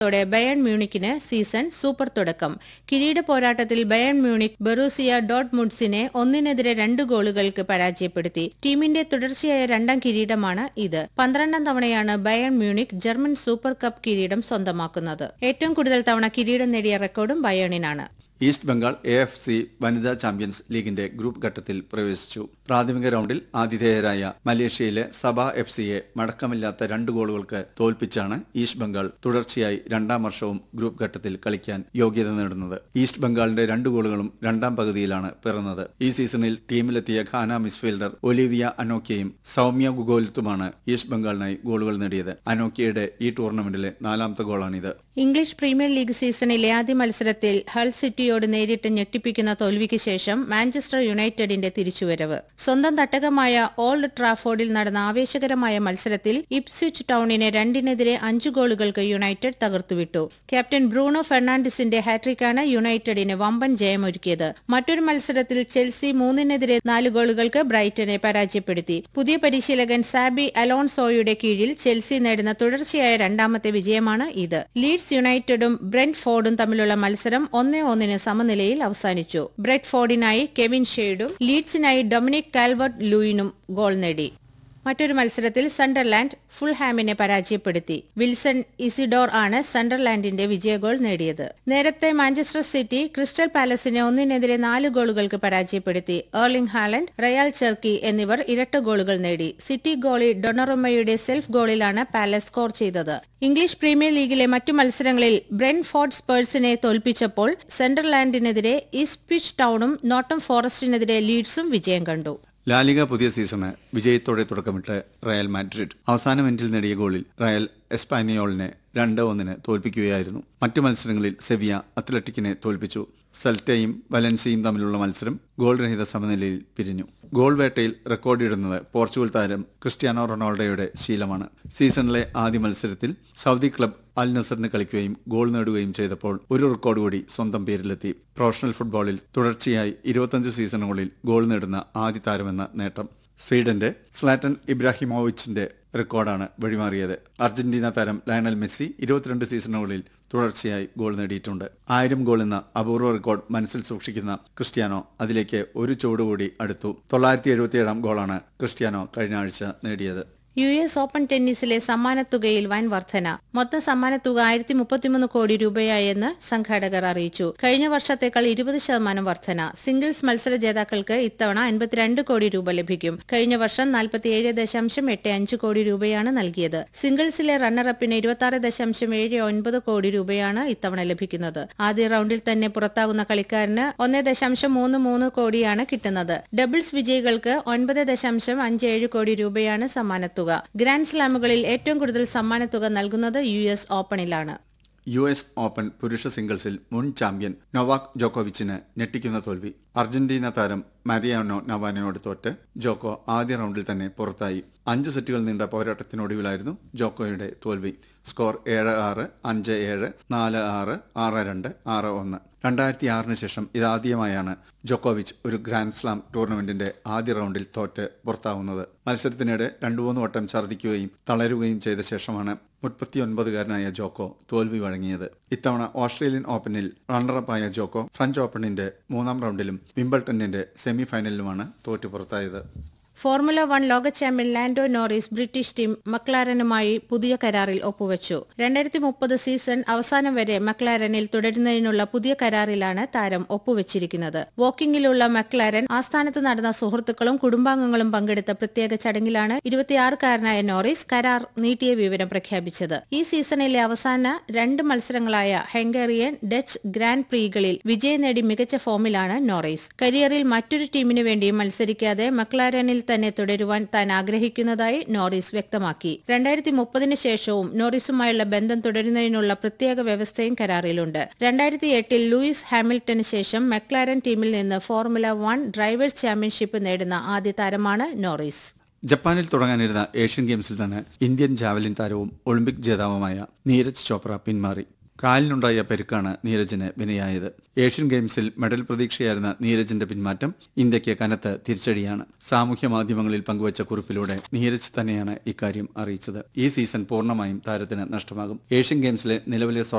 ോടെ Bayern മ്യൂണിക്കിന് season super തുടക്കം കിരീട പോരാട്ടത്തിൽ ബയൺ മ്യൂണിക് ബെറൂസിയ ഡോട്ട് മുഡ്സിനെ ഒന്നിനെതിരെ രണ്ട് ഗോളുകൾക്ക് പരാജയപ്പെടുത്തി ടീമിന്റെ തുടർച്ചയായ രണ്ടാം കിരീടമാണ് ഇത് പന്ത്രണ്ടാം തവണയാണ് Bayern Munich German super cup കിരീടം സ്വന്തമാക്കുന്നത് ഏറ്റവും കൂടുതൽ തവണ കിരീടം നേടിയ റെക്കോർഡും ബയേണിനാണ് East Bengal A F C വനിതാ ചാമ്പ്യൻസ് ലീഗിന്റെ ഗ്രൂപ്പ് ഘട്ടത്തിൽ പ്രവേശിച്ചു പ്രാഥമിക റൗണ്ടിൽ ആതിഥേയരായ മലേഷ്യയിലെ സബ എഫ് സിയെ മടക്കമില്ലാത്ത രണ്ട് ഗോളുകൾക്ക് തോൽപ്പിച്ചാണ് ഈസ്റ്റ് ബംഗാൾ തുടർച്ചയായി രണ്ടാം വർഷവും ഗ്രൂപ്പ് ഘട്ടത്തിൽ കളിക്കാൻ യോഗ്യത നേടുന്നത് ഈസ്റ്റ് ബംഗാളിന്റെ രണ്ട് ഗോളുകളും രണ്ടാം പകുതിയിലാണ് പിറന്നത് ഈ സീസണിൽ ടീമിലെത്തിയ ഖാന മിസ്ഫീൽഡർ ഒലിവിയ അനോക്കിയയും സൗമ്യ ഗുഗോലിത്തുമാണ് ഈസ്റ്റ് ബംഗാളിനായി ഗോളുകൾ നേടിയത് അനോക്കിയയുടെ ഈ ടൂർണമെന്റിലെ നാലാമത്തെ ഗോളാണിത് ഇംഗ്ലീഷ് പ്രീമിയർ ലീഗ് സീസണിലെ ആദ്യ മത്സരത്തിൽ ഹൾ സിറ്റിയോട് നേരിട്ട് ഞെട്ടിപ്പിക്കുന്ന തോൽവിക്ക് ശേഷം മാഞ്ചസ്റ്റർ യുണൈറ്റഡിന്റെ തിരിച്ചുവരവ് സ്വന്തം തട്ടകമായ ഓൾഡ് ട്രാഫോർഡിൽ നടന്ന ആവേശകരമായ മത്സരത്തിൽ ഇപ്സ്വിച്ച് ടൌണിനെ രണ്ടിനെതിരെ അഞ്ചു ഗോളുകൾക്ക് യുണൈറ്റഡ് തകർത്തുവിട്ടു ക്യാപ്റ്റൻ ബ്രൂണോ ഫെർണാണ്ടിസിന്റെ ഹാട്രിക്കാണ് യുണൈറ്റഡിന് വമ്പൻ ജയമൊരുക്കിയത് മറ്റൊരു മത്സരത്തിൽ ചെൽസി മൂന്നിനെതിരെ നാല് ഗോളുകൾക്ക് ബ്രൈറ്റനെ പരാജയപ്പെടുത്തി പുതിയ പരിശീലകൻ സാബി അലോൺസോയുടെ കീഴിൽ ചെൽസി നേടുന്ന തുടർച്ചയായ രണ്ടാമത്തെ വിജയമാണ് ഇത് ലീഡ്സ് യുണൈറ്റഡും ബ്രെന്റ് ഫോർഡും തമ്മിലുള്ള മത്സരം ഒന്നേ ഒന്നിന് സമനിലയിൽ അവസാനിച്ചു ബ്രെഡ് ഫോർഡിനായി കെവിൻ ഷെയ്ഡും ലീഡ്സിനായി ഡൊമിനിക് കാൽവർട്ട് ലൂയിനും ഗോൾ നേടി മറ്റൊരു മത്സരത്തിൽ സണ്ടർലാൻഡ് ഫുൾഹാമിനെ പരാജയപ്പെടുത്തി വിൽസൺ ഇസിഡോർ ആണ് സണ്ടർലാൻഡിന്റെ വിജയഗോൾ നേടിയത് നേരത്തെ മാഞ്ചസ്റ്റർ സിറ്റി ക്രിസ്റ്റൽ പാലസിനെ ഒന്നിനെതിരെ നാല് ഗോളുകൾക്ക് പരാജയപ്പെടുത്തി ഏർലിംഗ് ഹാലൻഡ് റയാൽ ചെർക്കി എന്നിവർ ഇരട്ട ഗോളുകൾ നേടി സിറ്റി ഗോളി ഡൊണറുമയുടെ സെൽഫ് ഗോളിലാണ് പാലസ് സ്കോർ ചെയ്തത് ഇംഗ്ലീഷ് പ്രീമിയർ ലീഗിലെ മറ്റു മത്സരങ്ങളിൽ ബ്രെൻഫോർഡ് സ്പേഴ്സിനെ തോൽപ്പിച്ചപ്പോൾ സെൻഡർലാൻഡിനെതിരെ ഈസ്പിച്ച് ടൌണും നോട്ടം ഫോറസ്റ്റിനെതിരെ ലീഡ്സും വിജയം കണ്ടു ലാലിക പുതിയ സീസണ് വിജയത്തോടെ തുടക്കമിട്ട് റയൽ മാഡ്രിഡ് അവസാന മിനിറ്റിൽ നേടിയ ഗോളിൽ റയൽ എസ്പാനിയോളിനെ രണ്ട് ഒന്നിന് തോൽപ്പിക്കുകയായിരുന്നു മറ്റു മത്സരങ്ങളിൽ സെവിയ അത്ലറ്റിക്കിനെ തോൽപ്പിച്ചു സെൽറ്റയും വലൻസിയും തമ്മിലുള്ള മത്സരം ഗോൾ രഹിത സമനിലയിൽ പിരിഞ്ഞു ഗോൾ വേട്ടയിൽ റെക്കോർഡിടുന്നത് പോർച്ചുഗൽ താരം ക്രിസ്ത്യാനോ റൊണാൾഡോയുടെ ശീലമാണ് സീസണിലെ ആദ്യ മത്സരത്തിൽ സൗദി ക്ലബ് അൽ നസറിന് കളിക്കുകയും ഗോൾ നേടുകയും ചെയ്തപ്പോൾ ഒരു റെക്കോർഡ് കൂടി സ്വന്തം പേരിലെത്തി പ്രൊഫഷണൽ ഫുട്ബോളിൽ തുടർച്ചയായി ഇരുപത്തഞ്ച് സീസണുകളിൽ ഗോൾ നേടുന്ന ആദ്യ താരമെന്ന നേട്ടം സ്വീഡന്റെ സ്ലാറ്റൻ ഇബ്രാഹിമോവിച്ചിന്റെ റെക്കോർഡാണ് വഴിമാറിയത് അർജന്റീന താരം ലയണൽ മെസ്സി ഇരുപത്തിരണ്ട് സീസണുകളിൽ തുടർച്ചയായി ഗോൾ നേടിയിട്ടുണ്ട് ആയിരം ഗോൾ എന്ന അപൂർവ റെക്കോർഡ് മനസ്സിൽ സൂക്ഷിക്കുന്ന ക്രിസ്ത്യാനോ അതിലേക്ക് ഒരു ചുവടുകൂടി അടുത്തു തൊള്ളായിരത്തി എഴുപത്തിയേഴാം ഗോളാണ് ക്രിസ്ത്യാനോ കഴിഞ്ഞ ആഴ്ച നേടിയത് യു എസ് ഓപ്പൺ ടെന്നീസിലെ സമ്മാനത്തുകയിൽ വൻ വർധന മൊത്തം സമ്മാനത്തുക ആയിരത്തി മുപ്പത്തിമൂന്ന് കോടി രൂപയായെന്ന് സംഘാടകർ അറിയിച്ചു കഴിഞ്ഞ വർഷത്തേക്കാൾ ഇരുപത് ശതമാനം വർധന സിംഗിൾസ് മത്സര ജേതാക്കൾക്ക് ഇത്തവണ അൻപത്തിരണ്ട് കോടി രൂപ ലഭിക്കും കഴിഞ്ഞ വർഷം നാൽപ്പത്തിയേഴ് ദശാംശം എട്ട് അഞ്ച് കോടി രൂപയാണ് നൽകിയത് സിംഗിൾസിലെ റണ്ണറപ്പിന് ഇരുപത്തി ആറ് ദശാംശം ഏഴ് ഒൻപത് കോടി രൂപയാണ് ഇത്തവണ ലഭിക്കുന്നത് ആദ്യ റൌണ്ടിൽ തന്നെ പുറത്താകുന്ന കളിക്കാരന് ഒന്ന് ദശാംശം മൂന്ന് മൂന്ന് കോടിയാണ് കിട്ടുന്നത് ഡബിൾസ് വിജയികൾക്ക് ഒൻപത് ദശാംശം അഞ്ച് ഏഴ് കോടി രൂപയാണ് സമ്മാനത്തുക ഗ്രാൻഡ് സ്ലാമുകളിൽ ഏറ്റവും കൂടുതൽ സമ്മാനത്തുക നൽകുന്നത് യു എസ് ഓപ്പണിലാണ് യു എസ് ഓപ്പൺ പുരുഷ സിംഗിൾസിൽ മുൻ ചാമ്പ്യൻ നൊവാക് ജോക്കോവിച്ചിന് ഞെട്ടിക്കുന്ന തോൽവി അർജന്റീന താരം മാരിയാനോ നവാനയോട് തോറ്റ് ജോക്കോ ആദ്യ റൗണ്ടിൽ തന്നെ പുറത്തായി അഞ്ച് സെറ്റുകൾ നീണ്ട പോരാട്ടത്തിനൊടുവിലായിരുന്നു ജോക്കോയുടെ തോൽവി സ്കോർ ഏഴ് ആറ് അഞ്ച് ഏഴ് നാല് ആറ് ആറ് രണ്ട് ആറ് ഒന്ന് രണ്ടായിരത്തി ആറിന് ശേഷം ഇതാദ്യമായാണ് ജോക്കോവിച്ച് ഒരു ഗ്രാൻഡ് സ്ലാം ടൂർണമെന്റിന്റെ ആദ്യ റൗണ്ടിൽ തോറ്റ് പുറത്താവുന്നത് മത്സരത്തിനിടെ രണ്ടു മൂന്ന് വട്ടം ഛർദ്ദിക്കുകയും തളരുകയും ചെയ്ത ശേഷമാണ് മുപ്പത്തിയൊൻപതുകാരനായ ജോക്കോ തോൽവി വഴങ്ങിയത് ഇത്തവണ ഓസ്ട്രേലിയൻ ഓപ്പണിൽ റണ്ണറപ്പായ ജോക്കോ ഫ്രഞ്ച് ഓപ്പണിന്റെ മൂന്നാം റൗണ്ടിലും വിംബിൾട്ടണിന്റെ സെമി ഫൈനലിലുമാണ് തോറ്റു പുറത്തായത് ഫോർമുല വൺ ലോക champion Lando Norris British team മക്ലാരനുമായി പുതിയ കരാറിൽ ഒപ്പുവച്ചു രണ്ടായിരത്തി മുപ്പത് സീസൺ അവസാനം വരെ മക്ലാരനിൽ തുടരുന്നതിനുള്ള പുതിയ കരാറിലാണ് താരം ഒപ്പുവച്ചിരിക്കുന്നത് വോക്കിംഗിലുള്ള മക്ലാരൻ ആസ്ഥാനത്ത് നടന്ന സുഹൃത്തുക്കളും കുടുംബാംഗങ്ങളും പങ്കെടുത്ത പ്രത്യേക ചടങ്ങിലാണ് ഇരുപത്തിയാറുകാരനായ നോറിസ് കരാർ നീട്ടിയ വിവരം പ്രഖ്യാപിച്ചത് ഈ സീസണിലെ അവസാന രണ്ട് മത്സരങ്ങളായ ഹംഗേറിയൻ ഡച്ച് ഗ്രാൻഡ് പ്രീകളിൽ വിജയം നേടി മികച്ച ഫോമിലാണ് നോറിസ് കരിയറിൽ മറ്റൊരു ടീമിനു വേണ്ടി മത്സരിക്കാതെ മക്ലാരനിൽ തന്നെ തുടരുവാൻ താൻ ആഗ്രഹിക്കുന്നതായി നോറിസ് വ്യക്തമാക്കി രണ്ടായിരത്തി മുപ്പതിന് ശേഷവും നോറിസുമായുള്ള ബന്ധം തുടരുന്നതിനുള്ള പ്രത്യേക വ്യവസ്ഥയും കരാറിലുണ്ട് രണ്ടായിരത്തി എട്ടിൽ ലൂയിസ് ഹാമിൽട്ടന് ശേഷം മെക്ലാരൻ ടീമിൽ നിന്ന് ഫോർമുല വൺ ഡ്രൈവേഴ്സ് ചാമ്പ്യൻഷിപ്പ് നേടുന്ന ആദ്യ താരമാണ് നോറിസ് ജപ്പാനിൽ തുടങ്ങാനിരുന്ന ഏഷ്യൻ ഗെയിംസിൽ നിന്ന് ഇന്ത്യൻ ജാവലിൻ താരവും ഒളിമ്പിക് ജേതാവുമായ നീരജ് ചോപ്ര പിന്മാറി കാലിനുണ്ടായ പരിക്കാണ് നീരജിന് വിനയായത് ഏഷ്യൻ ഗെയിംസിൽ മെഡൽ പ്രതീക്ഷയായിരുന്ന നീരജിന്റെ പിന്മാറ്റം ഇന്ത്യക്ക് കനത്ത് തിരിച്ചടിയാണ് സാമൂഹ്യ മാധ്യമങ്ങളിൽ പങ്കുവച്ച കുറിപ്പിലൂടെ നീരജ് തന്നെയാണ് ഇക്കാര്യം അറിയിച്ചത് ഈ സീസൺ പൂർണ്ണമായും താരത്തിന് നഷ്ടമാകും ഏഷ്യൻ ഗെയിംസിലെ നിലവിലെ